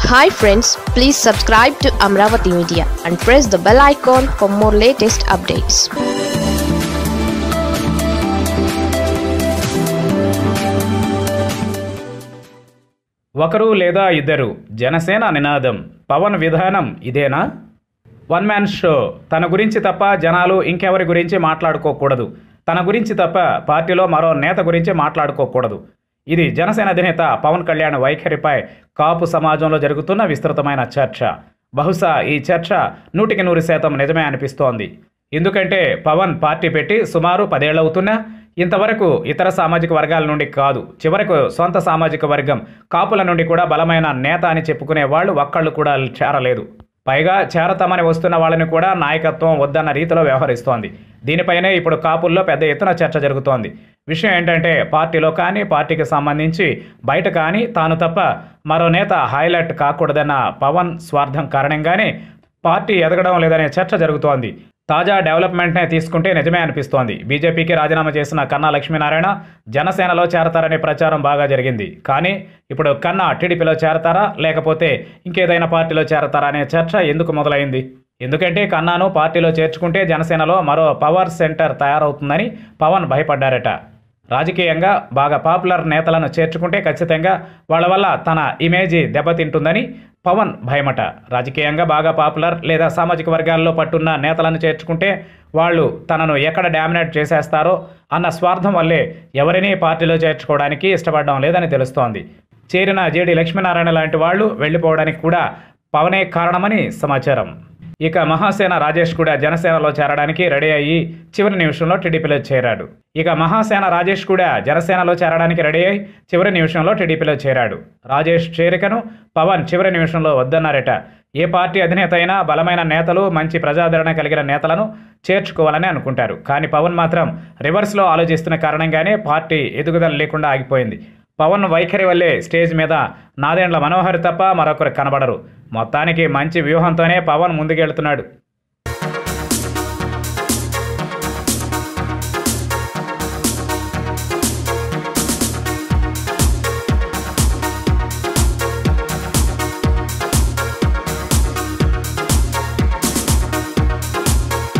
hi friends please subscribe to Amaravati media and press the bell icon for more latest updates ఒకరు లేదా ఇద్దరు జనసేన నినాదం పవన్ విధానం ఇదేనా వన్ మ్యాన్ షో తన గురించి తప్ప జనాలు ఇంకెవరి గురించి మాట్లాడుకోకూడదు తన గురించి తప్ప పార్టీలో మరో నేత గురించి మాట్లాడుకోకూడదు ఇది జనసేన అధినేత పవన్ కళ్యాణ్ వైఖరిపై కాపు సమాజంలో జరుగుతున్న విస్తృతమైన చర్చ బహుశా ఈ చర్చ నూటికి నూరు శాతం నిజమే అనిపిస్తోంది ఎందుకంటే పవన్ పార్టీ పెట్టి సుమారు పదేళ్లవుతున్నా ఇంతవరకు ఇతర సామాజిక వర్గాల నుండి కాదు చివరకు సొంత సామాజిక వర్గం కాపుల నుండి కూడా బలమైన నేత అని చెప్పుకునే వాళ్ళు ఒక్కళ్ళు కూడా చేరలేదు పైగా చేరతామని వస్తున్న వాళ్ళని కూడా నాయకత్వం వద్దన్న రీతిలో వ్యవహరిస్తోంది దీనిపైనే ఇప్పుడు కాపుల్లో పెద్ద ఎత్తున చర్చ జరుగుతోంది విషయం ఏంటంటే పార్టీలో కానీ పార్టీకి సంబంధించి బయట కానీ తాను తప్ప మరో నేత హైలైట్ కాకూడదన్న పవన్ స్వార్థం కారణంగానే పార్టీ ఎదగడం లేదనే చర్చ జరుగుతోంది తాజా డెవలప్మెంట్నే తీసుకుంటే నిజమే అనిపిస్తోంది బీజేపీకి రాజీనామా చేసిన కన్నా లక్ష్మీనారాయణ జనసేనలో చేరతారనే ప్రచారం బాగా జరిగింది కానీ ఇప్పుడు కన్నా టీడీపీలో చేరతారా లేకపోతే ఇంకేదైనా పార్టీలో చేరతారా అనే చర్చ ఎందుకు మొదలైంది ఎందుకంటే కన్నాను పార్టీలో చేర్చుకుంటే జనసేనలో మరో పవర్ సెంటర్ తయారవుతుందని పవన్ భయపడ్డారట రాజకీయంగా బాగా పాపులర్ నేతలను చేర్చుకుంటే ఖచ్చితంగా వాళ్ళ వల్ల తన ఇమేజీ దెబ్బతింటుందని పవన్ భయమట రాజకీయంగా బాగా పాపులర్ లేదా సామాజిక వర్గాల్లో పట్టున్న నేతలను చేర్చుకుంటే వాళ్ళు తనను ఎక్కడ డామినేట్ చేసేస్తారో అన్న స్వార్థం వల్లే ఎవరినీ పార్టీలో చేర్చుకోవడానికి ఇష్టపడడం లేదని తెలుస్తోంది చేరిన జేడి లక్ష్మీనారాయణ లాంటి వాళ్ళు వెళ్ళిపోవడానికి కూడా పవనే కారణమని సమాచారం ఇక మహాసేన రాజేష్ కూడా జనసేనలో చేరడానికి రెడీ అయ్యి చివరి నిమిషంలో టీడీపీలో చేరాడు ఇక మహాసేన రాజేష్ కూడా జనసేనలో చేరడానికి రెడీ అయ్యి చివరి నిమిషంలో టీడీపీలో చేరాడు రాజేష్ చేరికను పవన్ చివరి నిమిషంలో వద్దన్నారట ఏ పార్టీ అధినేత అయినా బలమైన నేతలు మంచి ప్రజాదరణ కలిగిన నేతలను చేర్చుకోవాలని అనుకుంటారు కానీ పవన్ మాత్రం రివర్స్లో ఆలోచిస్తున్న కారణంగానే పార్టీ ఎదుగుదల లేకుండా ఆగిపోయింది పవన్ వైఖరి వల్లే స్టేజ్ మీద నాదేండ్ల మనోహర్ తప్ప మరొకరు కనబడరు మొత్తానికి మంచి వ్యూహంతోనే పవన్ ముందుకెళ్తున్నాడు